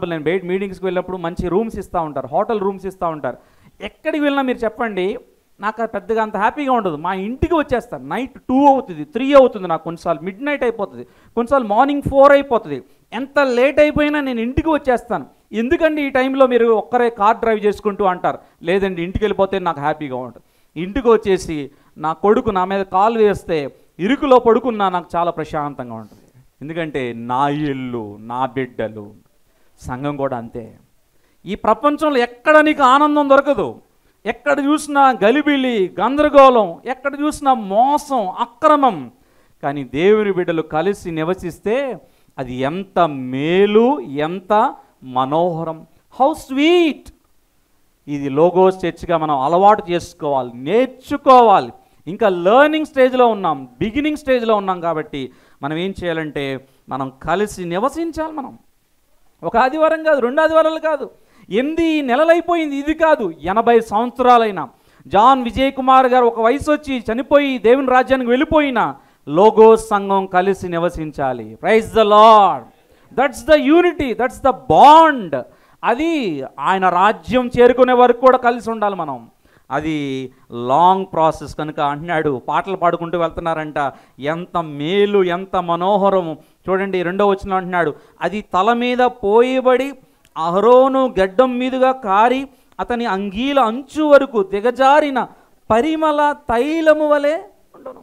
Example నేను బయట మీటింగ్స్కి వెళ్ళినప్పుడు మంచి రూమ్స్ ఇస్తూ ఉంటారు హోటల్ రూమ్స్ ఇస్తూ ఉంటారు ఎక్కడికి వెళ్ళినా మీరు చెప్పండి నాకు అది పెద్దగా అంత హ్యాపీగా ఉండదు మా ఇంటికి వచ్చేస్తాను నైట్ టూ అవుతుంది త్రీ అవుతుంది నాకు కొన్నిసార్లు మిడ్ నైట్ అయిపోతుంది కొన్నిసార్లు మార్నింగ్ ఫోర్ అయిపోతుంది ఎంత లేట్ అయిపోయినా నేను ఇంటికి వచ్చేస్తాను ఎందుకండి ఈ టైంలో మీరు ఒక్కరే కార్ డ్రైవ్ చేసుకుంటూ అంటారు లేదండి ఇంటికి వెళ్ళిపోతే నాకు హ్యాపీగా ఉంటుంది ఇంటికి వచ్చేసి నా కొడుకు నా మీద కాలు వేస్తే ఇరుకులో పడుకున్నా నాకు చాలా ప్రశాంతంగా ఉంటుంది ఎందుకంటే నా ఇల్లు నా బిడ్డలు సంఘం కూడా అంతే ఈ ప్రపంచంలో ఎక్కడ నీకు ఆనందం దొరకదు ఎక్కడ చూసినా గలిబిలి గందరగోళం ఎక్కడ చూసినా మోసం అక్రమం కానీ దేవుని బిడ్డలు కలిసి నివసిస్తే అది ఎంత మేలు ఎంత మనోహరం హౌ స్వీట్ ఇది లోగోస్ చర్చ్గా మనం అలవాటు చేసుకోవాలి నేర్చుకోవాలి ఇంకా లెర్నింగ్ స్టేజ్లో ఉన్నాం బిగినింగ్ స్టేజ్లో ఉన్నాం కాబట్టి మనం ఏం చేయాలంటే మనం కలిసి నివసించాలి మనం ఒక ఆదివారం కాదు రెండు ఆదివారాలు కాదు ఎనిమిది నెలలైపోయింది ఇది కాదు ఎనభై సంవత్సరాలైనా జాన్ విజయ్ కుమార్ గారు ఒక వయసు వచ్చి చనిపోయి దేవుని రాజ్యానికి వెళ్ళిపోయినా లోగోస్ సంఘం కలిసి నివసించాలి praise the Lord that's the unity that's the bond అది ఆయన రాజ్యం చేరుకునే వరకు కూడా కలిసి ఉండాలి మనం అది లాంగ్ ప్రాసెస్ కనుక అంటున్నాడు పాటలు పాడుకుంటూ వెళ్తున్నారంట ఎంత మేలు ఎంత మనోహరము చూడండి రెండో వచ్చిన అంటున్నాడు అది తల మీద పోయబడి అహరోను గడ్డం మీదుగా కారి అతని అంగీల అంచు వరకు దిగజారిన పరిమళ తైలము వలె ఉండను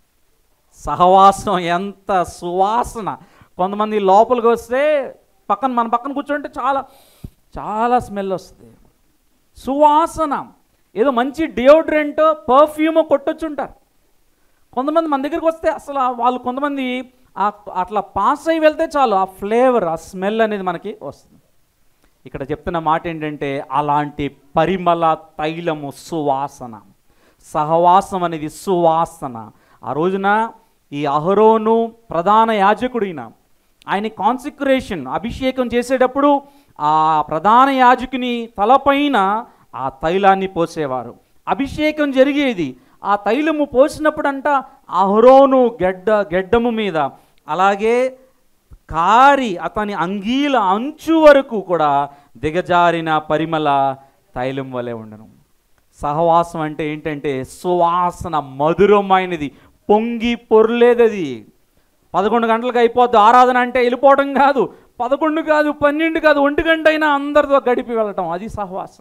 సహవాసం ఎంత సువాసన కొంతమంది లోపలికి వస్తే పక్కన మన పక్కన కూర్చుంటే చాలా చాలా స్మెల్ వస్తుంది సువాసన ఏదో మంచి డియోడ్రెంట్ పర్ఫ్యూమ్ కొట్టొచ్చుంటారు కొంతమంది మన దగ్గరికి వస్తే అసలు ఆ వాళ్ళు కొంతమంది ఆ- అట్లా పాస్ అయి వెళ్తే చాలు ఆ ఫ్లేవర్ ఆ స్మెల్ అనేది మనకి వస్తుంది ఇక్కడ చెప్తున్న మాట ఏంటంటే అలాంటి పరిమళ తైలము సువాసన సహవాసం అనేది సువాసన ఆ రోజున ఈ అహరోను ప్రధాన యాజకుడిన ఆయన కాన్సిక్రేషన్ అభిషేకం చేసేటప్పుడు ఆ ప్రధాన యాజకుని తలపైన ఆ తైలాన్ని పోసేవారు అభిషేకం జరిగేది ఆ తైలము పోసినప్పుడంట అహరోను గెడ్డ గెడ్డము మీద అలాగే కారి అతని అంగీల అంచు వరకు కూడా దిగజారిన పరిమళ తైలం వలె ఉండను సహవాసం అంటే ఏంటంటే సువాసన మధురమైనది పొంగి పొర్లేదది పదకొండు గంటలకు అయిపోద్ది ఆరాధన అంటే వెళ్ళిపోవడం కాదు పదకొండు కాదు పన్నెండు కాదు ఒంటి గంట అయినా అందరితో గడిపి వెళ్ళటం అది సహవాసం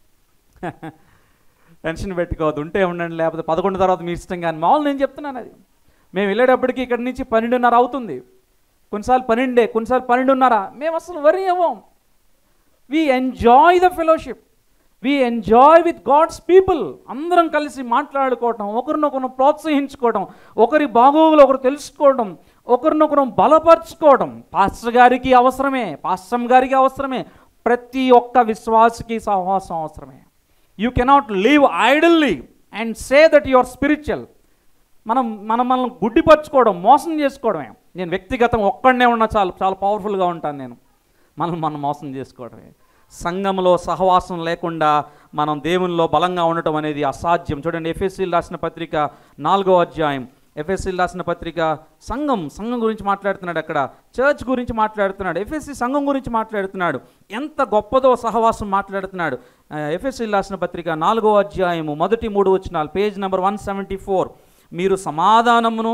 టెన్షన్ పెట్టుకోవద్దు ఉంటే ఉండండి లేకపోతే పదకొండు తర్వాత మీ ఇష్టం కానీ మామూలు నేను చెప్తున్నాను అది మేము వెళ్ళేటప్పటికి ఇక్కడి నుంచి పన్నెండున్నర అవుతుంది కొన్నిసార్లు పన్నెండే కొన్నిసార్లు పన్నెండున్నర మేము అసలు వరి అవ్వం we enjoy the fellowship we enjoy with God's people అందరం కలిసి మాట్లాడుకోవటం ఒకరినొకరు ప్రోత్సహించుకోవటం ఒకరి బాగోగులు ఒకరు తెలుసుకోవడం ఒకరినొకరు బలపరుచుకోవడం పాస్టర్ గారికి అవసరమే పాస్టమ్ గారికి అవసరమే ప్రతి ఒక్క విశ్వాసకి సహవాసం అవసరమే you cannot leave idly and say that you are spiritual మనం మనం మనల్ని గుడ్డిపరచుకోవడం మోసం చేసుకోవడమే నేను వ్యక్తిగతం ఒక్కడనే ఉన్నా చాలు చాలా పవర్ఫుల్గా ఉంటాను నేను మనం మనం మోసం చేసుకోవడమే సంఘంలో సహవాసం లేకుండా మనం దేవునిలో బలంగా ఉండటం అనేది అసాధ్యం చూడండి ఎఫ్ఎస్సీలు రాసిన పత్రిక నాలుగో అధ్యాయం ఎఫ్ఎస్సీలు రాసిన పత్రిక సంఘం సంఘం గురించి మాట్లాడుతున్నాడు అక్కడ చర్చ్ గురించి మాట్లాడుతున్నాడు ఎఫ్ఎస్సి సంఘం గురించి మాట్లాడుతున్నాడు ఎంత గొప్పదో సహవాసం మాట్లాడుతున్నాడు ఎఫ్ఎస్సీలు రాసిన పత్రిక నాలుగో అధ్యాయము మొదటి మూడు వచ్చినాలు page number one seventy four మీరు సమాధానమును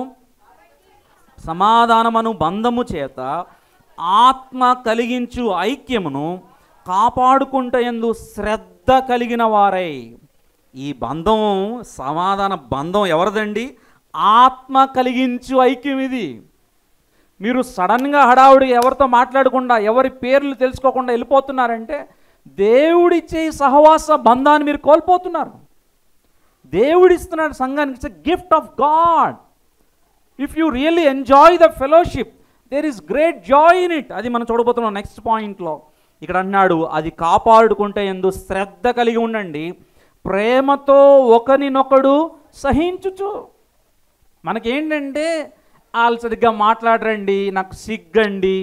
సమాధానమును బంధము చేత ఆత్మ కలిగించు ఐక్యమును కాపాడుకుంటయందు శ్రద్ధ కలిగిన వారై ఈ బంధం సమాధాన బంధం ఎవరిదండి ఆత్మ కలిగించు ఐక్యం ఇది మీరు సడన్గా హడావుడి ఎవరితో మాట్లాడకుండా ఎవరి పేర్లు తెలుసుకోకుండా వెళ్ళిపోతున్నారంటే దేవుడిచ్చే ఈ సహవాస బంధాన్ని మీరు కోల్పోతున్నారు దేవుడిస్తున్నాడు సంఘానికి it's gift of God if you really enjoy the fellowship there is great joy in it అది మనం చూడబోతున్నాం నెక్స్ట్ పాయింట్లో ఇక్కడ అన్నాడు అది కాపాడుకుంటే ఎందు శ్రద్ధ కలిగి ఉండండి ప్రేమతో ఒకరినొకడు సహించుచు మనకేంటంటే వాళ్ళు సరిగ్గా మాట్లాడరండి నాకు సిగ్గండి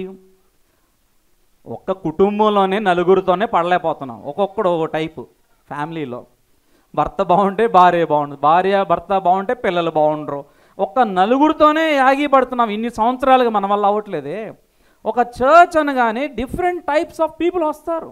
ఒక్క కుటుంబంలోనే నలుగురితోనే పడలేకపోతున్నాం ఒక్కొక్కడు ఒక టైపు ఫ్యామిలీలో భర్త బాగుంటే భార్య బాగుంటుంది భార్య భర్త బాగుంటే పిల్లలు బాగుండరు ఒక్క నలుగురితోనే యాగి పడుతున్నాం ఇన్ని సంవత్సరాలుగా మన వల్ల అవ్వట్లేదే ఒక చర్చ్ అనగానే డిఫరెంట్ టైప్స్ ఆఫ్ పీపుల్ వస్తారు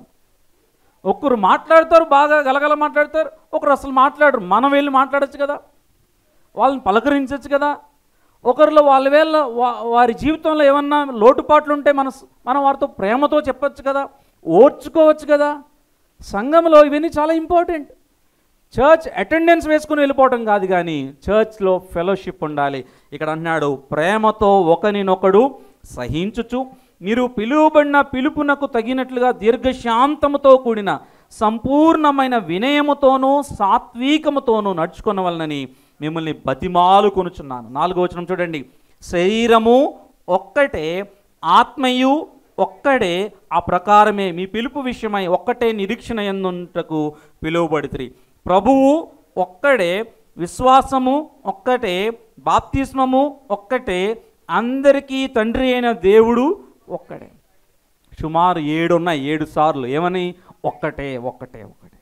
ఒకరు మాట్లాడతారు బాగా గలగల మాట్లాడతారు ఒకరు అసలు మాట్లాడరు మనం వెళ్ళి మాట్లాడచ్చు కదా వాళ్ళని పలకరించవచ్చు కదా ఒకరిలో వాళ్ళ వేళ వా- వారి జీవితంలో ఏమన్నా లోటుపాట్లు ఉంటే మన మనం వారితో ప్రేమతో చెప్పొచ్చు కదా ఓర్చుకోవచ్చు కదా సంఘంలో ఇవన్నీ చాలా ఇంపార్టెంట్ చర్చ్ అటెండెన్స్ వేసుకుని వెళ్ళిపోవటం కాదు కానీ చర్చ్లో ఫెలోషిప్ ఉండాలి ఇక్కడ అన్నాడు ప్రేమతో ఒకరినొకడు సహించుచు మీరు పిలువబడిన పిలుపునకు తగినట్లుగా దీర్ఘశాంతముతో కూడిన సంపూర్ణమైన వినయముతోనూ సాత్వికముతోనూ నడుచుకునవలనని మిమ్మల్ని బతిమాలు కొనుచున్నాను నాలుగో వచనం చూడండి శరీరము ఒక్కటే ఆత్మయు ఒక్కడే ఆ ప్రకారమే మీ పిలుపు విషయమై ఒక్కటే నిరీక్షణ ఎందుటకు పిలువబడితిరి ప్రభువు ఒక్కడే విశ్వాసము ఒక్కటే బాప్తిస్మము ఒక్కటే అందరికీ తండ్రి అయిన దేవుడు ఒక్కడే సుమారు ఏడు ఉన్నాయి ఏడు సార్లు ఏమని ఒక్కటే ఒక్కటే ఒక్కటే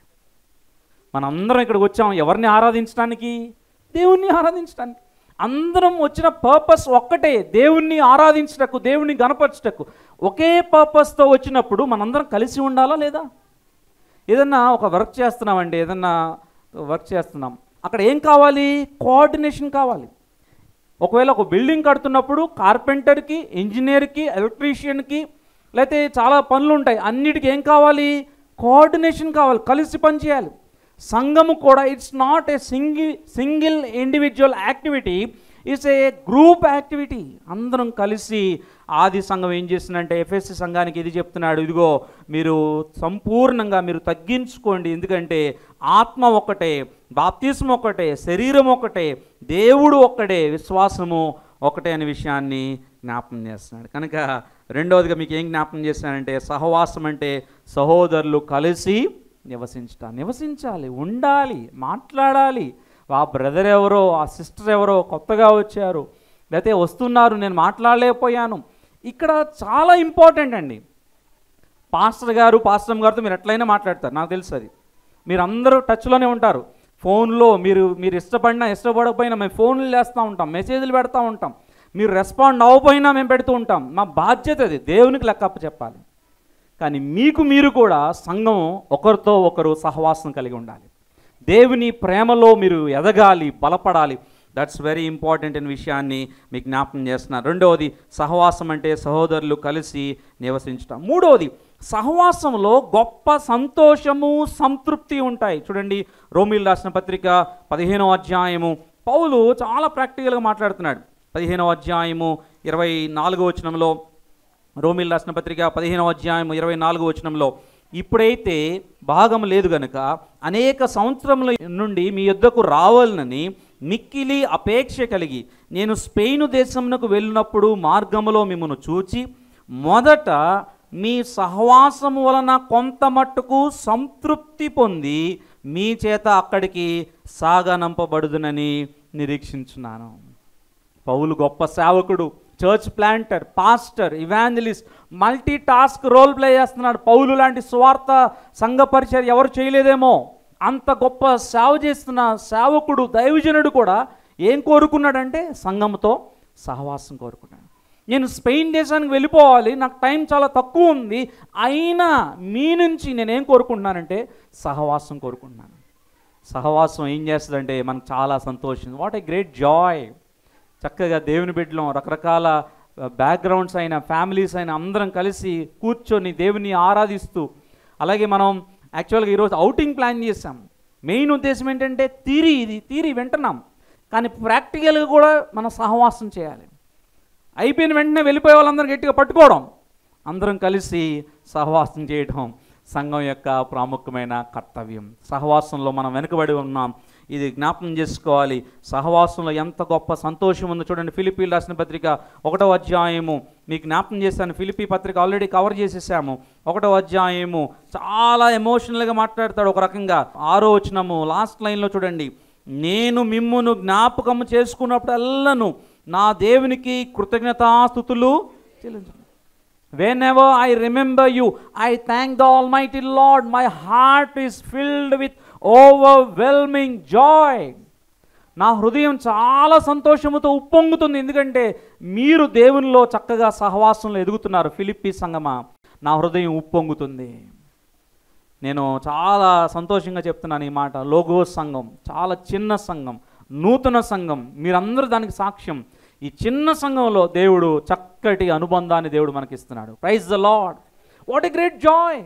మనందరం ఇక్కడికి వచ్చాం ఎవరిని ఆరాధించడానికి దేవుణ్ణి ఆరాధించడానికి అందరం వచ్చిన పర్పస్ ఒక్కటే దేవుణ్ణి ఆరాధించటకు దేవుణ్ణి గనపరచటకు ఒకే పర్పస్తో వచ్చినప్పుడు మనందరం కలిసి ఉండాలా లేదా ఏదన్నా ఒక వర్క్ చేస్తున్నామండి ఏదన్నా వర్క్ చేస్తున్నాం అక్కడ ఏం కావాలి కోఆర్డినేషన్ కావాలి ఒకవేళ ఒక బిల్డింగ్ కడుతున్నప్పుడు కార్పెంటర్కి ఇంజనీర్కి ఎలక్ట్రీషియన్కి లేకపోతే చాలా పనులు ఉంటాయి అన్నిటికీ ఏం కావాలి కోఆర్డినేషన్ కావాలి కలిసి పనిచేయాలి సంఘము కూడా it's not a single single individual activity it's a group activity అందరం కలిసి ఆది సంఘం ఏం చేస్తుందంటే ఎఫ్ఎస్సి సంఘానికి ఇది చెప్తున్నాడు ఇదిగో మీరు సంపూర్ణంగా మీరు తగ్గించుకోండి ఎందుకంటే ఆత్మ ఒకటే బాప్తిస్మ ఒకటే శరీరం ఒకటే దేవుడు ఒక్కడే విశ్వాసము ఒకటే అనే విషయాన్ని జ్ఞాపకం చేస్తున్నాడు కనుక రెండవదిగా మీకు ఏం జ్ఞాపకం చేస్తున్నానంటే సహవాసం అంటే సహోదరులు కలిసి నివసించట నివసించాలి ఉండాలి మాట్లాడాలి ఆ బ్రదర్ ఎవరో ఆ సిస్టర్ ఎవరో కొత్తగా వచ్చారు లేకపోతే వస్తున్నారు నేను మాట్లాడలేకపోయాను ఇక్కడ చాలా ఇంపార్టెంట్ అండి పాస్టర్ గారు పాస్టర్ గారితో మీరు ఎట్లయినా మాట్లాడతారు నాకు తెలుసు అది మీరు అందరూ టచ్లోనే ఉంటారు ఫోన్లో మీరు మీరు ఇష్టపడినా ఇష్టపడకపోయినా మేము ఫోన్లు చేస్తూ ఉంటాం మెసేజ్లు పెడతా ఉంటాం మీరు రెస్పాండ్ అవ్వకపోయినా మేము పెడుతూ ఉంటాం మా బాధ్యత అది దేవునికి లెక్కప్ప చెప్పాలి కానీ మీకు మీరు కూడా సంఘం ఒకరితో ఒకరు సహవాసం కలిగి ఉండాలి దేవుని ప్రేమలో మీరు ఎదగాలి బలపడాలి దట్స్ వెరీ ఇంపార్టెంట్ అనే విషయాన్ని మీకు జ్ఞాపకం చేస్తున్నారు రెండవది సహవాసం అంటే సహోదరులు కలిసి నివసించటం మూడవది సహవాసంలో గొప్ప సంతోషము సంతృప్తి ఉంటాయి చూడండి రోమిల్ రాసిన పత్రిక పదిహేనవ అధ్యాయము పౌలు చాలా ప్రాక్టికల్గా మాట్లాడుతున్నాడు పదిహేనవ అధ్యాయము ఇరవై నాలుగో వచనంలో రోమిల్ రాసిన పత్రిక పదిహేనవ అధ్యాయం ఇరవై నాలుగు వచనంలో ఇప్పుడైతే భాగం లేదు గనుక అనేక సంవత్సరముల నుండి మీ యొద్దకు రావాలనని మిక్కిలి అపేక్ష కలిగి నేను స్పెయిన్ దేశమునకు వెళ్ళినప్పుడు మార్గములో మిమ్మను చూచి మొదట మీ సహవాసము వలన కొంత మట్టుకు సంతృప్తి పొంది మీ చేత అక్కడికి సాగనంపబడుదునని నిరీక్షించున్నాను పౌలు గొప్ప సేవకుడు church planter pastor evangelist multi task role play చేస్తున్నాడు పౌలు లాంటి స్వార్థ సంఘ పరిచయం ఎవరు చేయలేదేమో అంత గొప్ప సేవ చేస్తున్న సేవకుడు దైవజనుడు కూడా ఏం కోరుకున్నాడంటే సంఘంతో సహవాసం కోరుకున్నాడు నేను స్పెయిన్ దేశానికి వెళ్ళిపోవాలి నాకు టైం చాలా తక్కువ ఉంది అయినా మీ నుంచి నేనేం కోరుకుంటున్నానంటే సహవాసం కోరుకుంటున్నాను సహవాసం ఏం చేస్తుందంటే మనకు చాలా సంతోషం వాట్ ఏ గ్రేట్ జాయ్ చక్కగా దేవుని బిడ్డలం రకరకాల బ్యాక్గ్రౌండ్స్ అయిన ఫ్యామిలీస్ అయిన అందరం కలిసి కూర్చొని దేవుని ఆరాధిస్తూ అలాగే మనం యాక్చువల్గా ఈరోజు అవుటింగ్ ప్లాన్ చేసాం మెయిన్ ఉద్దేశం ఏంటంటే తీరి ఇది తీరి వింటున్నాం కానీ ప్రాక్టికల్గా కూడా మనం సహవాసం చేయాలి అయిపోయిన వెంటనే వెళ్ళిపోయే వాళ్ళందరూ గట్టిగా పట్టుకోవడం అందరం కలిసి సహవాసం చేయడం సంఘం యొక్క ప్రాముఖ్యమైన కర్తవ్యం సహవాసంలో మనం వెనుకబడి ఉన్నాం ఇది జ్ఞాపకం చేసుకోవాలి సహవాసంలో ఎంత గొప్ప సంతోషం ఉందో చూడండి ఫిలిపీలు రాసిన పత్రిక ఒకటో అధ్యాయము మీకు జ్ఞాపకం చేశాను ఫిలిపీ పత్రిక ఆల్రెడీ కవర్ చేసేసాము ఒకటో అధ్యాయము చాలా ఎమోషనల్గా మాట్లాడతాడు ఒక రకంగా ఆరో వచనము లాస్ట్ లైన్లో చూడండి నేను మిమ్మును జ్ఞాపకం చేసుకున్నప్పుడల్లను నా దేవునికి కృతజ్ఞతాస్థుతులు చెల్లించు Whenever I remember you, I thank the Almighty Lord. My heart is filled with overwhelming joy. నా హృదయం చాలా సంతోషముతో ఉప్పొంగుతుంది ఎందుకంటే మీరు దేవునిలో చక్కగా సహవాసంలో ఎదుగుతున్నారు ఫిలిప్పి సంగమా నా హృదయం ఉప్పొంగుతుంది నేను చాలా సంతోషంగా చెప్తున్నాను ఈ మాట లోగో సంఘం చాలా చిన్న సంఘం నూతన సంఘం మీరందరూ దానికి సాక్ష్యం ఈ చిన్న సంఘంలో దేవుడు చక్కటి అనుబంధాన్ని దేవుడు మనకి ఇస్తున్నాడు praise the Lord what a great joy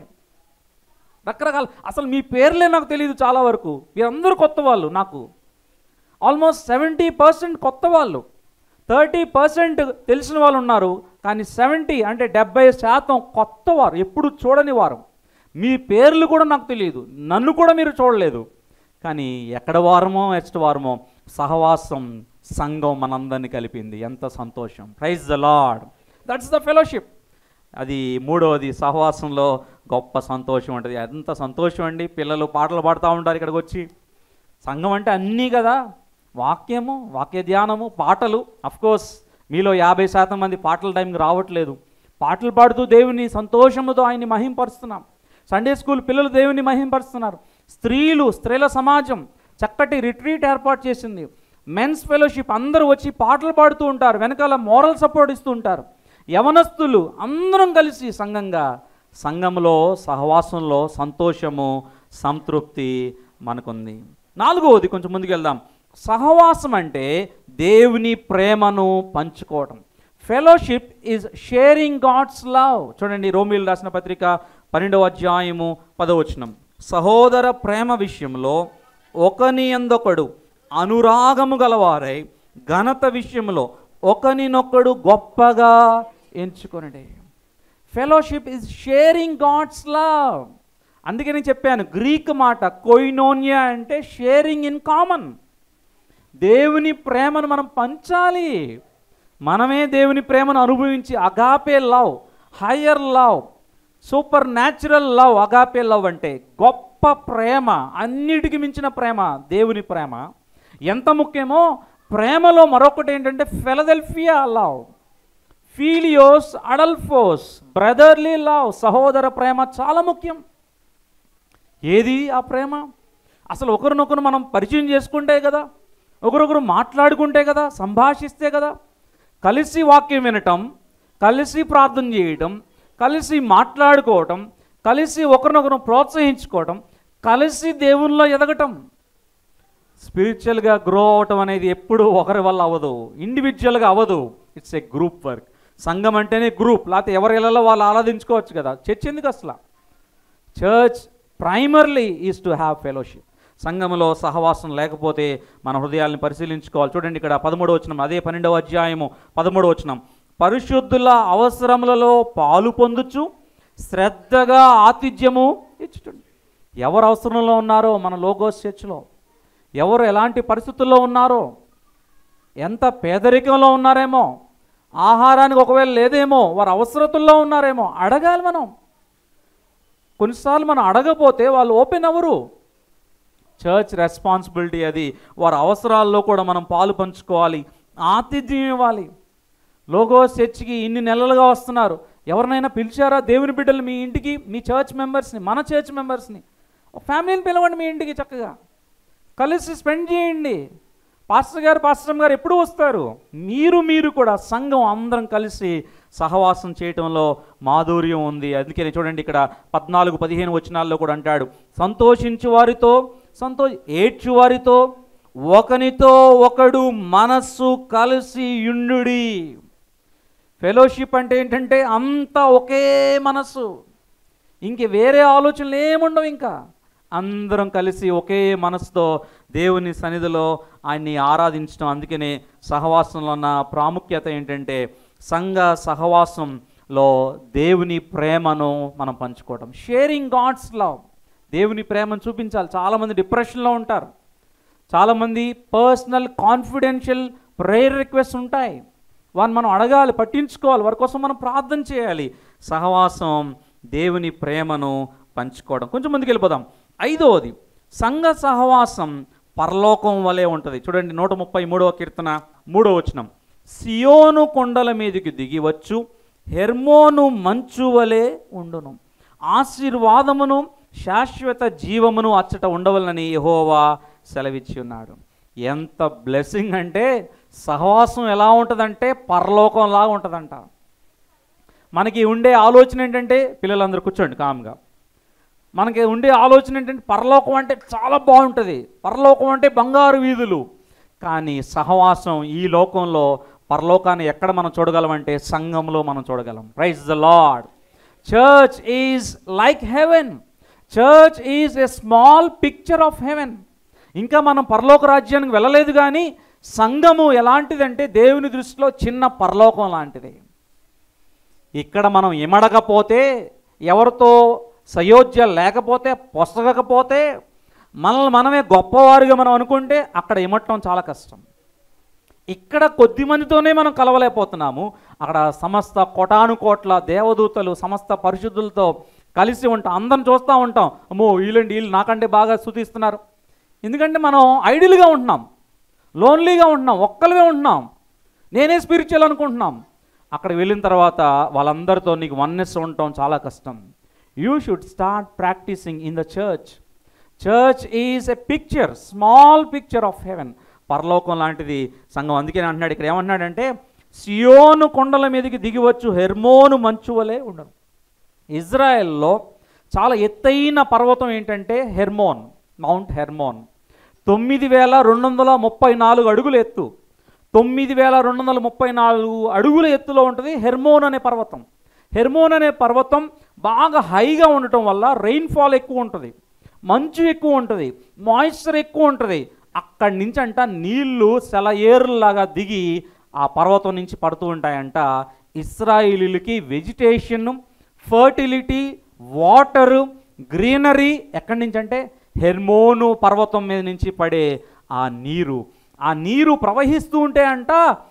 రకరకాల అసలు మీ పేర్లే నాకు తెలియదు చాలా వరకు మీరందరూ కొత్త వాళ్ళు నాకు ఆల్మోస్ట్ సెవెంటీ పర్సెంట్ కొత్త వాళ్ళు థర్టీ పర్సెంట్ తెలిసిన వాళ్ళు ఉన్నారు కానీ సెవెంటీ అంటే డెబ్బై శాతం కొత్త వారు ఎప్పుడు చూడని వారు మీ పేర్లు కూడా నాకు తెలియదు నన్ను కూడా మీరు చూడలేదు కానీ ఎక్కడ వారమో ఎస్ట్ వారమో సహవాసం సంఘం మనందరినీ కలిపింది ఎంత సంతోషం praise the Lord that's the fellowship అది మూడవది సహవాసంలో గొప్ప సంతోషం ఉంటుంది ఎంత సంతోషం అండి పిల్లలు పాటలు పాడుతూ ఉంటారు ఇక్కడికి వచ్చి సంఘం అంటే అన్నీ కదా వాక్యము వాక్య ధ్యానము పాటలు కోర్స్ మీలో యాభై శాతం మంది పాటల టైంకి రావట్లేదు పాటలు పాడుతూ దేవుని సంతోషముతో ఆయన్ని మహింపరుస్తున్నాం సండే స్కూల్ పిల్లలు దేవుని మహింపరుస్తున్నారు స్త్రీలు స్త్రీల సమాజం చక్కటి రిట్రీట్ ఏర్పాటు చేసింది మెన్స్ ఫెలోషిప్ అందరూ వచ్చి పాటలు పాడుతూ ఉంటారు వెనకాల మోరల్ సపోర్ట్ ఇస్తూ ఉంటారు యవనస్తులు అందరం కలిసి సంఘంగా సంఘంలో సహవాసంలో సంతోషము సంతృప్తి మనకుంది నాలుగవది కొంచెం ముందుకు వెళ్దాం సహవాసం అంటే దేవుని ప్రేమను పంచుకోవడం fellowship is sharing God's love చూడండి రోమిల్ రాసిన పత్రిక పన్నెండవ అధ్యాయము పదవచనం సహోదర ప్రేమ విషయంలో ఒకని ఎందొకడు అనురాగము గలవారై ఘనత విషయంలో ఒకనినొకడు గొప్పగా ఎంచుకొనడే fellowship is sharing God's love అందుకే నేను చెప్పాను గ్రీక్ మాట కొయినోనియా అంటే షేరింగ్ ఇన్ కామన్ దేవుని ప్రేమను మనం పంచాలి మనమే దేవుని ప్రేమను అనుభవించి agape love higher love supernatural love agape love అంటే గొప్ప ప్రేమ అన్నిటికి మించిన ప్రేమ దేవుని ప్రేమ ఎంత ముఖ్యమో ప్రేమలో మరొకటి ఏంటంటే ఫెలదెల్ఫియా లవ్ ఫీలియోస్ అడల్ఫోస్ బ్రదర్లీ లవ్ సహోదర ప్రేమ చాలా ముఖ్యం ఏది ఆ ప్రేమ అసలు ఒకరినొకరు మనం పరిచయం చేసుకుంటే కదా ఒకరొకరు మాట్లాడుకుంటే కదా సంభాషిస్తే కదా కలిసి వాక్యం వినటం కలిసి ప్రార్థన చేయటం కలిసి మాట్లాడుకోవటం కలిసి ఒకరినొకరు ప్రోత్సహించుకోవటం కలిసి దేవుల్లో ఎదగటం స్పిరిచువల్గా గ్రో అవటం అనేది ఎప్పుడు ఒకరి వల్ల అవ్వదు ఇండివిజువల్గా అవ్వదు ఇట్స్ ఏ గ్రూప్ వర్క్ సంఘం అంటేనే గ్రూప్ లేకపోతే ఎవరి ఇళ్ళలో వాళ్ళు ఆరాధించుకోవచ్చు కదా చర్చ్ ఎందుకు అసలు church primarily is to have fellowship సంఘంలో సహవాసం లేకపోతే మన హృదయాల్ని పరిశీలించుకోవాలి చూడండి ఇక్కడ పదమూడు వచనం అదే పన్నెండవ అధ్యాయము పదమూడు వచనం పరిశుద్ధుల అవసరములలో పాలు పొందుచు శ్రద్ధగా ఆతిథ్యము ఇచ్చుటండి ఎవరు అవసరంలో ఉన్నారో మన లోగోస్ చర్చ్లో ఎవరు ఎలాంటి పరిస్థితుల్లో ఉన్నారో ఎంత పేదరికంలో ఉన్నారేమో ఆహారానికి ఒకవేళ లేదేమో వారు అవసరతుల్లో ఉన్నారేమో అడగాలి మనం కొన్నిసార్లు మనం అడగపోతే వాళ్ళు ఓపెన్ అవ్వరు చర్చ్ రెస్పాన్సిబిలిటీ అది వారి అవసరాల్లో కూడా మనం పాలు పంచుకోవాలి ఆతిథ్యం ఇవ్వాలి లోగోస్ చర్చ్కి ఇన్ని నెలలుగా వస్తున్నారు ఎవరినైనా పిలిచారా దేవుని బిడ్డలు మీ ఇంటికి మీ చర్చ్ మెంబర్స్ని మన చర్చ్ మెంబర్స్ని ఫ్యామిలీని పిలవండి మీ ఇంటికి చక్కగా కలిసి స్పెండ్ చేయండి పాస్టర్ గారు పాస్టర్ గారు ఎప్పుడు వస్తారు మీరు మీరు కూడా సంఘం అందరం కలిసి సహవాసం చేయటంలో మాధుర్యం ఉంది అందుకని చూడండి ఇక్కడ పద్నాలుగు పదిహేను వచనాల్లో కూడా అంటాడు సంతోషించు వారితో సంతో ఏడ్చు వారితో ఒకనితో ఒకడు మనస్సు కలిసి యుండుడి ఫెలోషిప్ అంటే ఏంటంటే అంతా ఒకే మనస్సు ఇంక వేరే ఆలోచనలు ఏముండవు ఇంకా అందరం కలిసి ఒకే మనసుతో దేవుని సన్నిధిలో ఆయన్ని ఆరాధించడం అందుకనే సహవాసంలో ఉన్న ప్రాముఖ్యత ఏంటంటే సంఘ సహవాసంలో దేవుని ప్రేమను మనం పంచుకోవడం షేరింగ్ గాడ్స్ లవ్ దేవుని ప్రేమను చూపించాలి చాలామంది డిప్రెషన్లో ఉంటారు చాలామంది పర్సనల్ కాన్ఫిడెన్షియల్ ప్రేయర్ రిక్వెస్ట్ ఉంటాయి వారిని మనం అడగాలి పట్టించుకోవాలి వారి కోసం మనం ప్రార్థన చేయాలి సహవాసం దేవుని ప్రేమను పంచుకోవడం కొంచెం ముందుకు వెళ్ళిపోదాం ఐదవది సంఘ సహవాసం పరలోకం వలె ఉంటుంది చూడండి నూట ముప్పై మూడవ కీర్తన మూడవ వచనం సియోను కొండల మీదకి దిగివచ్చు హెర్మోను మంచు వలె ఉండును ఆశీర్వాదమును శాశ్వత జీవమును అచ్చట ఉండవలనని యెహోవా సెలవిచ్చి ఉన్నాడు ఎంత బ్లెస్సింగ్ అంటే సహవాసం ఎలా ఉంటుందంటే పరలోకంలాగా ఉంటుందంట మనకి ఉండే ఆలోచన ఏంటంటే పిల్లలందరూ కూర్చోండి కామ్గా మనకి ఉండే ఆలోచన ఏంటంటే పరలోకం అంటే చాలా బాగుంటుంది పరలోకం అంటే బంగారు వీధులు కానీ సహవాసం ఈ లోకంలో పరలోకాన్ని ఎక్కడ మనం చూడగలమంటే సంఘంలో మనం చూడగలం praise the Lord church is like heaven church is a small picture of heaven ఇంకా మనం పరలోక రాజ్యానికి వెళ్ళలేదు కానీ సంఘము ఎలాంటిదంటే దేవుని దృష్టిలో చిన్న పరలోకం లాంటిది ఇక్కడ మనం ఇమడకపోతే ఎవరితో సయోధ్య లేకపోతే పొసగకపోతే మనల్ని మనమే గొప్పవారిగా మనం అనుకుంటే అక్కడ ఇమట్టడం చాలా కష్టం ఇక్కడ కొద్ది మందితోనే మనం కలవలేకపోతున్నాము అక్కడ సమస్త కోటాను కోట్ల దేవదూతలు సమస్త పరిశుద్ధులతో కలిసి ఉంటాం అందరం చూస్తూ ఉంటాం అమ్మో వీళ్ళండి వీళ్ళు నాకంటే బాగా స్థుతిస్తున్నారు ఎందుకంటే మనం ఐడియల్గా ఉంటున్నాం లోన్లీగా ఉంటున్నాం ఒక్కలమే ఉంటున్నాం నేనే స్పిరిచువల్ అనుకుంటున్నాం అక్కడ వెళ్ళిన తర్వాత వాళ్ళందరితో నీకు వన్నెస్ ఉండటం చాలా కష్టం you should start practising in the church church is a picture small picture of heaven పరలోకం లాంటిది సంఘం అందుకే అంటున్నాడు ఇక్కడ ఏమంటున్నాడంటే సియోను కొండల మీదకి దిగివచ్చు హెర్మోను మంచు వలె ఉండరు ఇజ్రాయెల్లో చాలా ఎత్తైన పర్వతం ఏంటంటే హెర్మోన్ మౌంట్ హెర్మోన్ తొమ్మిది వేల రెండు వందల ముప్పై నాలుగు అడుగుల ఎత్తు తొమ్మిది వేల రెండు వందల ముప్పై నాలుగు అడుగుల ఎత్తులో ఉంటుంది హెర్మోన్ అనే పర్వతం హెర్మోన్ అనే పర్వతం బాగా హైగా ఉండటం వల్ల రెయిన్ఫాల్ ఎక్కువ ఉంటుంది మంచు ఎక్కువ ఉంటుంది మాయిశ్చర్ ఎక్కువ ఉంటుంది అక్కడి నుంచి అంట నీళ్లు సెలయేరులాగా దిగి ఆ పర్వతం నుంచి పడుతూ ఉంటాయంట ఇస్రాయిలీలకి వెజిటేషన్ ఫర్టిలిటీ వాటరు గ్రీనరీ ఎక్కడి నుంచి అంటే హెర్మోను పర్వతం మీద నుంచి పడే ఆ నీరు ఆ నీరు ప్రవహిస్తూ ఉంటే అంట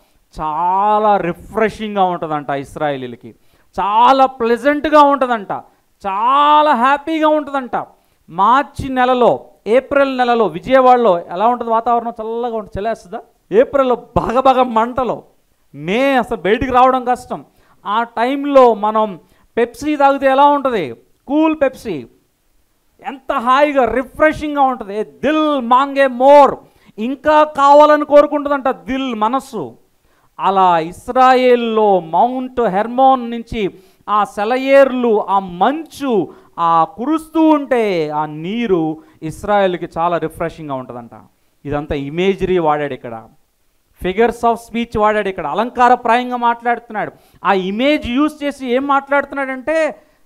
చాలా రిఫ్రెషింగ్గా ఉంటుందంట ఇస్రాయేలీలకి చాలా ప్లెజెంట్గా ఉంటుందంట చాలా హ్యాపీగా ఉంటుందంట మార్చి నెలలో ఏప్రిల్ నెలలో విజయవాడలో ఎలా ఉంటుంది వాతావరణం చల్లగా ఉంటుంది చలేస్తుందా ఏప్రిల్లో బాగా బాగా మంటలో మే అసలు బయటికి రావడం కష్టం ఆ టైంలో మనం పెప్సీ తాగితే ఎలా ఉంటుంది కూల్ పెప్సీ ఎంత హాయిగా రిఫ్రెషింగ్గా ఉంటుంది దిల్ మాంగే మోర్ ఇంకా కావాలని కోరుకుంటుందంట దిల్ మనస్సు అలా ఇస్రాయేల్లో మౌంట్ హెర్మోన్ నుంచి ఆ సెలయేర్లు ఆ మంచు ఆ కురుస్తూ ఉంటే ఆ నీరు ఇస్రాయేల్కి చాలా రిఫ్రెషింగ్గా ఉంటుందంట ఇదంతా ఇమేజరీ వాడాడు ఇక్కడ ఫిగర్స్ ఆఫ్ స్పీచ్ వాడాడు ఇక్కడ అలంకారప్రాయంగా మాట్లాడుతున్నాడు ఆ ఇమేజ్ యూజ్ చేసి ఏం మాట్లాడుతున్నాడంటే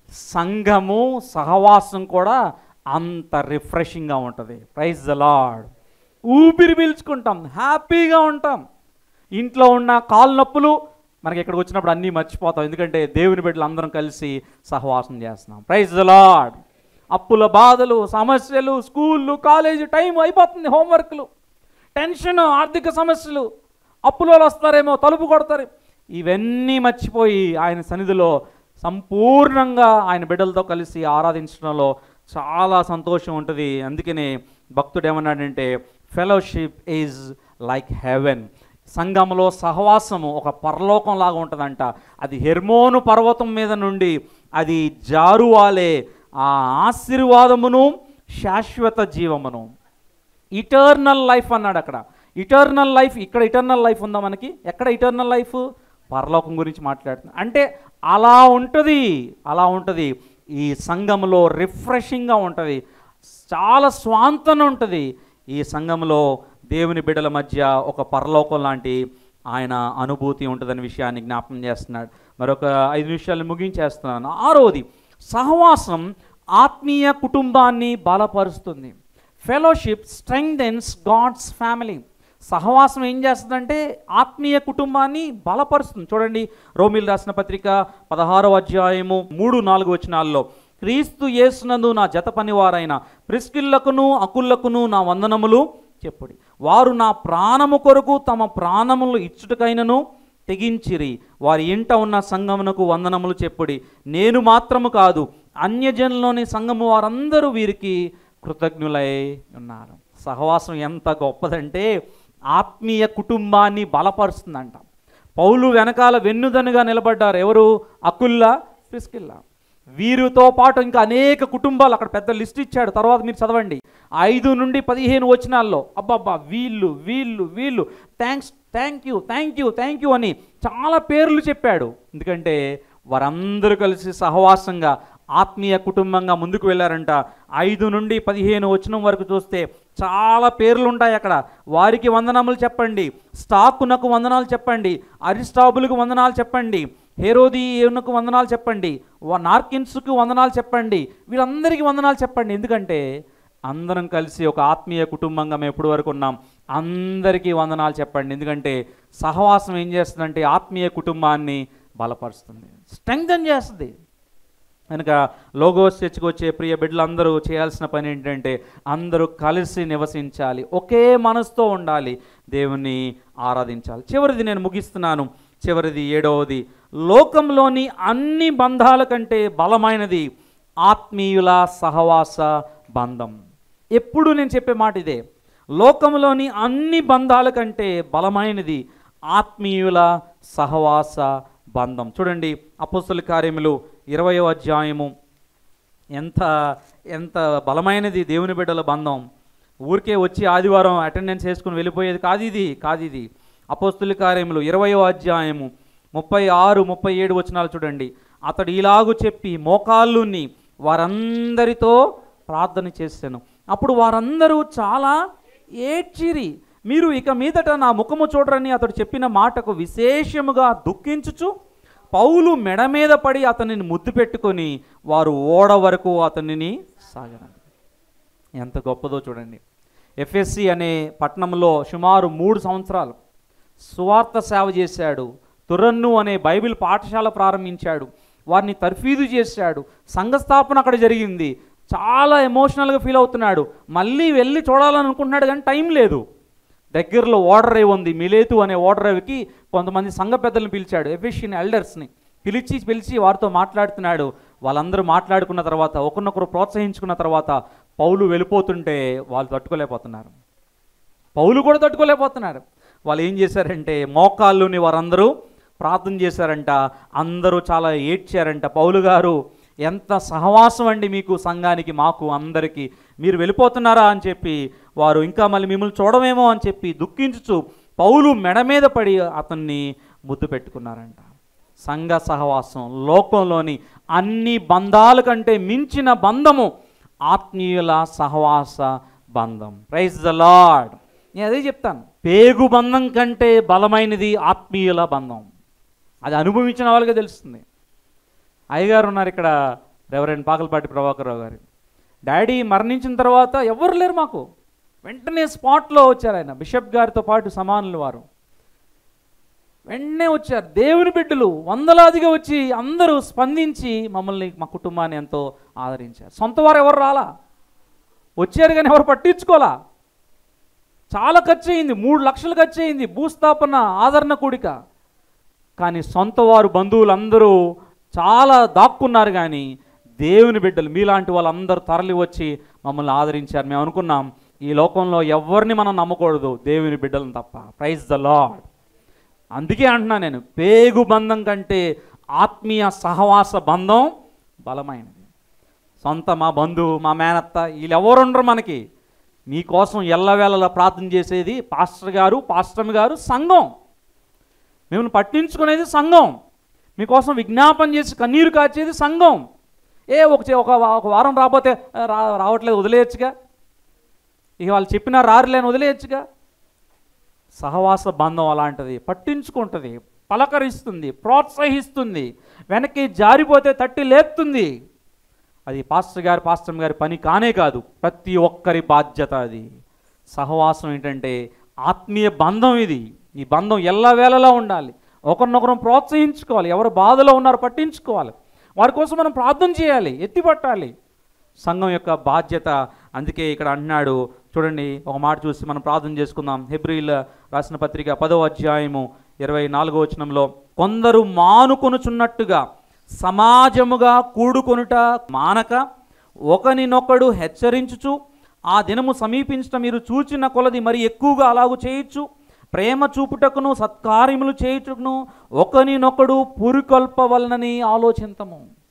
సంఘము సహవాసం కూడా అంత రిఫ్రెషింగ్గా ఉంటుంది ప్రైజ్ ద లాడ్ ఊపిరి పీల్చుకుంటాం హ్యాపీగా ఉంటాం ఇంట్లో ఉన్న కాలు నొప్పులు మనకి ఇక్కడికి వచ్చినప్పుడు అన్నీ మర్చిపోతాం ఎందుకంటే దేవుని బిడ్డలు అందరం కలిసి సహవాసం చేస్తున్నాం ప్రైజ్ ద లాడ్ అప్పుల బాధలు సమస్యలు స్కూళ్ళు కాలేజీ టైం అయిపోతుంది హోంవర్క్లు టెన్షన్ ఆర్థిక సమస్యలు అప్పులో వస్తారేమో తలుపు కొడతారు ఇవన్నీ మర్చిపోయి ఆయన సన్నిధిలో సంపూర్ణంగా ఆయన బిడ్డలతో కలిసి ఆరాధించడంలో చాలా సంతోషం ఉంటుంది అందుకనే భక్తుడు ఏమన్నాడంటే ఫెలోషిప్ ఈజ్ లైక్ హెవెన్ సంఘంలో సహవాసము ఒక పరలోకం లాగా ఉంటుందంట అది హెర్మోను పర్వతం మీద నుండి అది జారువాలే ఆ ఆశీర్వాదమును శాశ్వత జీవమును ఇటర్నల్ లైఫ్ అన్నాడు అక్కడ ఇటర్నల్ లైఫ్ ఇక్కడ ఇటర్నల్ లైఫ్ ఉందా మనకి ఎక్కడ ఇటర్నల్ లైఫ్ పరలోకం గురించి మాట్లాడుతుంది అంటే అలా ఉంటుంది అలా ఉంటుంది ఈ సంఘంలో రిఫ్రెషింగ్గా ఉంటుంది చాలా స్వాంతన ఉంటుంది ఈ సంఘంలో దేవుని బిడ్డల మధ్య ఒక పరలోకం లాంటి ఆయన అనుభూతి ఉంటుందనే విషయాన్ని జ్ఞాపకం చేస్తున్నాడు మరొక ఐదు నిమిషాలు ముగించేస్తున్నాను ఆరోది సహవాసం ఆత్మీయ కుటుంబాన్ని బలపరుస్తుంది ఫెలోషిప్ స్ట్రెంగ్థెన్స్ గాడ్స్ ఫ్యామిలీ సహవాసం ఏం చేస్తుందంటే ఆత్మీయ కుటుంబాన్ని బలపరుస్తుంది చూడండి రోమిల్ రాసిన పత్రిక పదహారో అధ్యాయము మూడు నాలుగు వచనాల్లో క్రీస్తు యేసునందు నా జత పనివారైన ప్రిస్కిల్లకును అకుల్లకును నా వందనములు చెప్పుడి వారు నా ప్రాణము కొరకు తమ ప్రాణములు ఇచ్చుటకైనను తెగించిరి వారి ఇంట ఉన్న సంఘమునకు వందనములు చెప్పుడి నేను మాత్రము కాదు అన్యజనులోని సంఘము వారందరూ వీరికి కృతజ్ఞులై ఉన్నారు సహవాసం ఎంత గొప్పదంటే ఆత్మీయ కుటుంబాన్ని బలపరుస్తుందంట పౌలు వెనకాల వెన్నుదనుగా నిలబడ్డారు ఎవరు అకుల్లా ప్రిస్కిల్లా వీరితో పాటు ఇంకా అనేక కుటుంబాలు అక్కడ పెద్ద లిస్ట్ ఇచ్చాడు తర్వాత మీరు చదవండి ఐదు నుండి పదిహేను వచనాల్లో అబ్బబ్బా వీళ్ళు వీళ్ళు వీళ్ళు thanks thank you thank you thank you అని చాలా పేర్లు చెప్పాడు ఎందుకంటే వారందరూ కలిసి సహవాసంగా ఆత్మీయ కుటుంబంగా ముందుకు వెళ్ళారంట ఐదు నుండి పదిహేను వచనం వరకు చూస్తే చాలా పేర్లు ఉంటాయి అక్కడ వారికి వందనములు చెప్పండి స్టాకునకు వందనాలు చెప్పండి అరిస్టాబులకు వందనాలు చెప్పండి హేరోదీయునకు వందనాలు చెప్పండి వా- నార్కిన్స్కు వందనాలు చెప్పండి వీళ్ళందరికీ వందనాలు చెప్పండి ఎందుకంటే అందరం కలిసి ఒక ఆత్మీయ కుటుంబంగా మేము ఎప్పటి వరకు ఉన్నాం అందరికీ వందనాలు చెప్పండి ఎందుకంటే సహవాసం ఏం చేస్తుందంటే ఆత్మీయ కుటుంబాన్ని బలపరుస్తుంది స్ట్రెంగ్తన్ చేస్తుంది కనుక లోగోస్ చర్చకు వచ్చే ప్రియ బిడ్డలందరూ చేయాల్సిన పని ఏంటంటే అందరూ కలిసి నివసించాలి ఒకే మనసుతో ఉండాలి దేవుణ్ణి ఆరాధించాలి చివరిది నేను ముగిస్తున్నాను చివరిది ఏడవది లోకంలోని అన్ని బంధాల కంటే బలమైనది ఆత్మీయుల సహవాస బంధం ఎప్పుడు నేను చెప్పే మాట ఇదే లోకంలోని అన్ని బంధాల కంటే బలమైనది ఆత్మీయుల సహవాస బంధం చూడండి అపోస్తుల కార్యములు ఇరవయో అధ్యాయము ఎంత ఎంత బలమైనది దేవుని బిడ్డల బంధం ఊరికే వచ్చి ఆదివారం అటెండెన్స్ వేసుకుని వెళ్ళిపోయేది కాదు ఇది కాదు ఇది అపోస్తుల కార్యములు ఇరవయో అధ్యాయము ముప్పై ఆరు ముప్పై ఏడు వచనాలు చూడండి అతడు ఇలాగు చెప్పి మోకాళ్ళుని వారందరితో ప్రార్థన చేశాను అప్పుడు వారందరూ చాలా ఏడ్చిరి మీరు ఇక మీదట నా ముఖము చూడరని అతడు చెప్పిన మాటకు విశేషముగా దుఃఖించుచు పౌలు మెడ మీద పడి అతనిని ముద్దు పెట్టుకొని వారు ఓడ వరకు అతనిని సాగనండి ఎంత గొప్పదో చూడండి ఎఫ్ఎస్సి అనే పట్టణంలో సుమారు మూడు సంవత్సరాలు సువార్త సేవ చేశాడు తురన్ను అనే బైబిల్ పాఠశాల ప్రారంభించాడు వారిని తర్ఫీదు చేశాడు సంఘస్థాపన అక్కడ జరిగింది చాలా ఎమోషనల్గా ఫీల్ అవుతున్నాడు మళ్ళీ వెళ్ళి చూడాలని అనుకుంటున్నాడు కానీ టైం లేదు దగ్గరలో ఓడరేవ్ ఉంది మిలేతు అనే ఓడరేవ్కి కొంతమంది సంఘ పెద్దలను పిలిచాడు ఎఫిషియన్ ఎల్డర్స్ని పిలిచి పిలిచి వారితో మాట్లాడుతున్నాడు వాళ్ళందరూ మాట్లాడుకున్న తర్వాత ఒకరినొకరు ప్రోత్సహించుకున్న తర్వాత పౌలు వెళ్ళిపోతుంటే వాళ్ళు తట్టుకోలేకపోతున్నారు పౌలు కూడా తట్టుకోలేకపోతున్నారు వాళ్ళు ఏం చేశారంటే మోకాళ్ళుని వారందరూ ప్రార్థన చేశారంట అందరూ చాలా ఏడ్చారంట పౌలు గారు ఎంత సహవాసం అండి మీకు సంఘానికి మాకు అందరికీ మీరు వెళ్ళిపోతున్నారా అని చెప్పి వారు ఇంకా మళ్ళీ మిమ్మల్ని చూడమేమో అని చెప్పి దుఃఖించుచు పౌలు మెడ మీద పడి అతన్ని ముద్దు పెట్టుకున్నారంట సంఘ సహవాసం లోకంలోని అన్ని బంధాల కంటే మించిన బంధము ఆత్మీయుల సహవాస బంధం ప్రైజ్ ద లార్డ్ నేను అదే చెప్తాను పేగు బంధం కంటే బలమైనది ఆత్మీయుల బంధం అది అనుభవించిన వాళ్ళకే తెలుస్తుంది అయ్యగారు ఉన్నారు ఇక్కడ రెవరెండ్ పాకలపాటి ప్రభాకర్ రావు గారు డాడీ మరణించిన తర్వాత ఎవరు లేరు మాకు వెంటనే స్పాట్లో వచ్చారు ఆయన బిషప్ గారితో పాటు సమానులు వారు వెంటనే వచ్చారు దేవుని బిడ్డలు వందలాదిగా వచ్చి అందరూ స్పందించి మమ్మల్ని మా కుటుంబాన్ని ఎంతో ఆదరించారు సొంత వారు ఎవరు రాలా వచ్చారు కానీ ఎవరు పట్టించుకోలా చాలా ఖర్చు అయింది మూడు లక్షలు ఖర్చు అయింది భూస్థాపన ఆదరణ కూడిక కానీ సొంత వారు బంధువులందరూ చాలా దాక్కున్నారు కానీ దేవుని బిడ్డలు మీలాంటి వాళ్ళందరూ తరలి వచ్చి మమ్మల్ని ఆదరించారు మేము అనుకున్నాం ఈ లోకంలో ఎవరిని మనం నమ్మకూడదు దేవుని బిడ్డలను తప్ప ప్రైజ్ ద లాడ్ అందుకే అంటున్నా నేను పేగు బంధం కంటే ఆత్మీయ సహవాస బంధం బలమైనది సొంత మా బంధువు మా మేనత్త వీళ్ళు ఎవరు ఉండరు మనకి మీకోసం ఎల్లవేళలా ప్రార్థన చేసేది పాస్టర్ గారు పాస్టర్ గారు సంఘం మిమ్మల్ని పట్టించుకునేది సంఘం మీకోసం విజ్ఞాపన చేసి కన్నీరు కాచేది సంఘం ఏ ఒక చే- ఒక వా- ఒక వారం రాకపోతే "ఆ, రా రావట్లేదు వదిలేయచ్చుగా ఇక వాళ్ళు చెప్పినా రారులేని వదిలేయచ్చుగా సహవాస బంధం అలాంటిది పట్టించుకుంటుంది పలకరిస్తుంది ప్రోత్సహిస్తుంది వెనక్కి జారిపోతే తట్టి లేపుతుంది అది పాస్టర్ గారి పాస్టర్ గారి పని కానే కాదు ప్రతి ఒక్కరి బాధ్యత అది సహవాసం ఏంటంటే ఆత్మీయ బంధం ఇది ఈ బంధం ఎల్లవేళలా ఉండాలి ఒకరినొకరం ప్రోత్సహించుకోవాలి ఎవరు బాధలో ఉన్నారో పట్టించుకోవాలి వారి కోసం మనం ప్రార్థన చేయాలి ఎత్తి పట్టాలి సంఘం యొక్క బాధ్యత అందుకే ఇక్కడ అంటున్నాడు చూడండి ఒక మాట చూసి మనం ప్రార్థన చేసుకుందాం హెబ్రిల్ రాసిన పత్రిక పదో అధ్యాయము ఇరవై నాలుగో వచనంలో కొందరు మానుకొనుచున్నట్టుగా సమాజముగా కూడుకొనుట మానక ఒకనినొకడు హెచ్చరించుచు ఆ దినము సమీపించటం మీరు చూచిన కొలది మరి ఎక్కువగా అలాగు చేయొచ్చు ప్రేమ చూపుటకును సత్కార్యములు చేయుటకును ఒకనినొకడు పురికొల్పవలనని ఆలోచింతము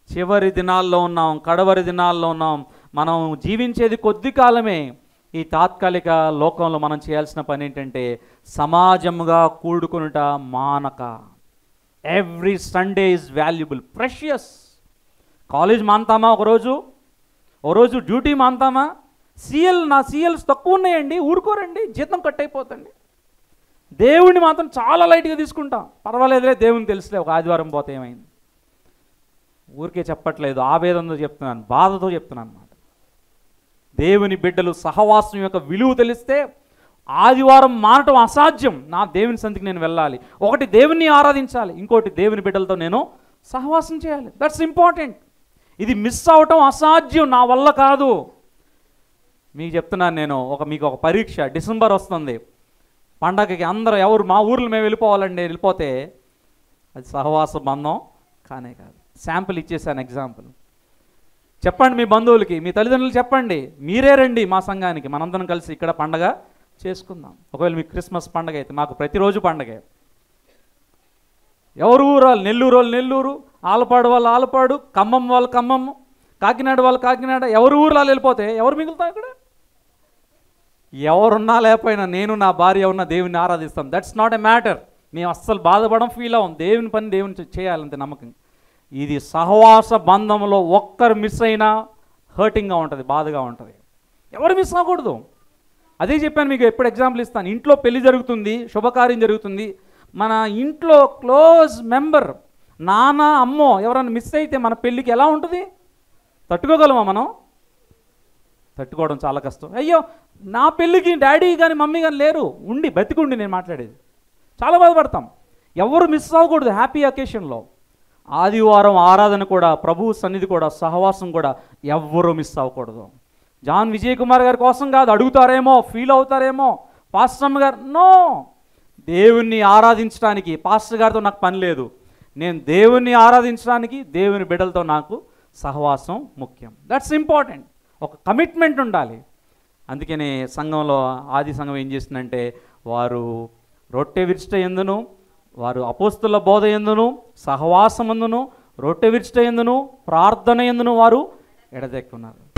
చివరి దినాల్లో ఉన్నాం కడవరి దినాల్లో ఉన్నాం మనం జీవించేది కొద్ది కాలమే ఈ తాత్కాలిక లోకంలో మనం చేయాల్సిన పని ఏంటంటే సమాజముగా కూడుకునుట మానక every Sunday is valuable precious college మాన్తామా ఒకరోజు ఓ రోజు డ్యూటీ మాన్తామా సీఎల్ నా సీఎల్స్ తక్కువ ఉన్నాయండి ఊరుకోరండి జీతం కట్ అయిపోతండి దేవుడిని మాత్రం చాలా లైట్గా తీసుకుంటాం పర్వాలేదులే దేవుని తెలుసులే ఒక ఆదివారం పోతే ఏమైంది ఊరికే చెప్పట్లేదు ఆవేదనతో చెప్తున్నాను బాధతో చెప్తున్నాను అన్నమాట దేవుని బిడ్డలు సహవాసం యొక్క విలువ తెలిస్తే ఆదివారం మానటం అసాధ్యం నా దేవుని సంతికి నేను వెళ్ళాలి ఒకటి దేవుని ఆరాధించాలి ఇంకోటి దేవుని బిడ్డలతో నేను సహవాసం చేయాలి దట్స్ ఇంపార్టెంట్ ఇది మిస్ అవటం అసాధ్యం నా వల్ల కాదు మీకు చెప్తున్నాను నేను ఒక మీకు ఒక పరీక్ష డిసెంబర్ వస్తుంది పండగకి అందరూ ఎవరు మా ఊర్లో మేము వెళ్ళిపోవాలండి వెళ్ళిపోతే అది సహవాస బంధం కానే కాదు శాంపుల్ ఇచ్చేసాను ఎగ్జాంపుల్ చెప్పండి మీ బంధువులకి మీ తల్లిదండ్రులు చెప్పండి మీరే రండి మా సంఘానికి మనందరం కలిసి ఇక్కడ పండగ చేసుకుందాం ఒకవేళ మీకు క్రిస్మస్ పండగ అయితే మాకు ప్రతిరోజు పండగే ఎవరు ఊరు వాళ్ళు నెల్లూరు వాళ్ళు నెల్లూరు ఆలపాడు వాళ్ళు ఆలపాడు ఖమ్మం వాళ్ళు ఖమ్మం కాకినాడ వాళ్ళు కాకినాడ ఎవరు ఊరు వాళ్ళు వెళ్ళిపోతే ఎవరు మిగులుతాం ఇక్కడ ఎవరున్నా లేకపోయినా నేను నా భార్య ఉన్న దేవుని ఆరాధిస్తాం దట్స్ నాట్ ఎ మ్యాటర్ మేము అస్సలు బాధపడం ఫీల్ అవ్వం దేవుని పని దేవుని చే- చేయాలంతే నమ్మకం ఇది సహవాస బంధంలో ఒక్కరు మిస్ అయినా హర్టింగ్గా ఉంటుంది బాధగా ఉంటుంది ఎవరు మిస్ అవ్వకూడదు అదే చెప్పాను మీకు ఎప్పుడు ఎగ్జాంపుల్ ఇస్తాను ఇంట్లో పెళ్లి జరుగుతుంది శుభకార్యం జరుగుతుంది మన ఇంట్లో క్లోజ్ మెంబర్ నాన్న అమ్మో ఎవరైనా మిస్ అయితే మన పెళ్ళికి ఎలా ఉంటుంది తట్టుకోగలమా మనం తట్టుకోవడం చాలా కష్టం అయ్యో నా పెళ్ళికి డాడీ కానీ మమ్మీ కానీ లేరు ఉండి బతికుండి నేను మాట్లాడేది చాలా బాధపడతాం ఎవరు మిస్ అవ్వకూడదు హ్యాపీ అకేషన్లో ఆదివారం ఆరాధన కూడా ప్రభువు సన్నిధి కూడా సహవాసం కూడా ఎవ్వరూ మిస్ అవ్వకూడదు జాన్ విజయ్ కుమార్ గారి కోసం కాదు అడుగుతారేమో ఫీల్ అవుతారేమో పాస్టర్ అమ్మ గారు నో దేవుణ్ణి ఆరాధించడానికి పాస్టర్ గారితో నాకు పని లేదు నేను దేవుణ్ణి ఆరాధించడానికి దేవుని బిడ్డలతో నాకు సహవాసం ముఖ్యం దట్స్ ఇంపార్టెంట్ ఒక కమిట్మెంట్ ఉండాలి అందుకనే సంఘంలో ఆది సంఘం ఏం చేసిందంటే వారు రొట్టె విరిచిట ఎందును వారు అపోస్తుల బోధ ఎందును సహవాసం ఎందును రొట్టె విరిచిట ఎందును ప్రార్థన ఎందును వారు ఎడదెక్కున్నారు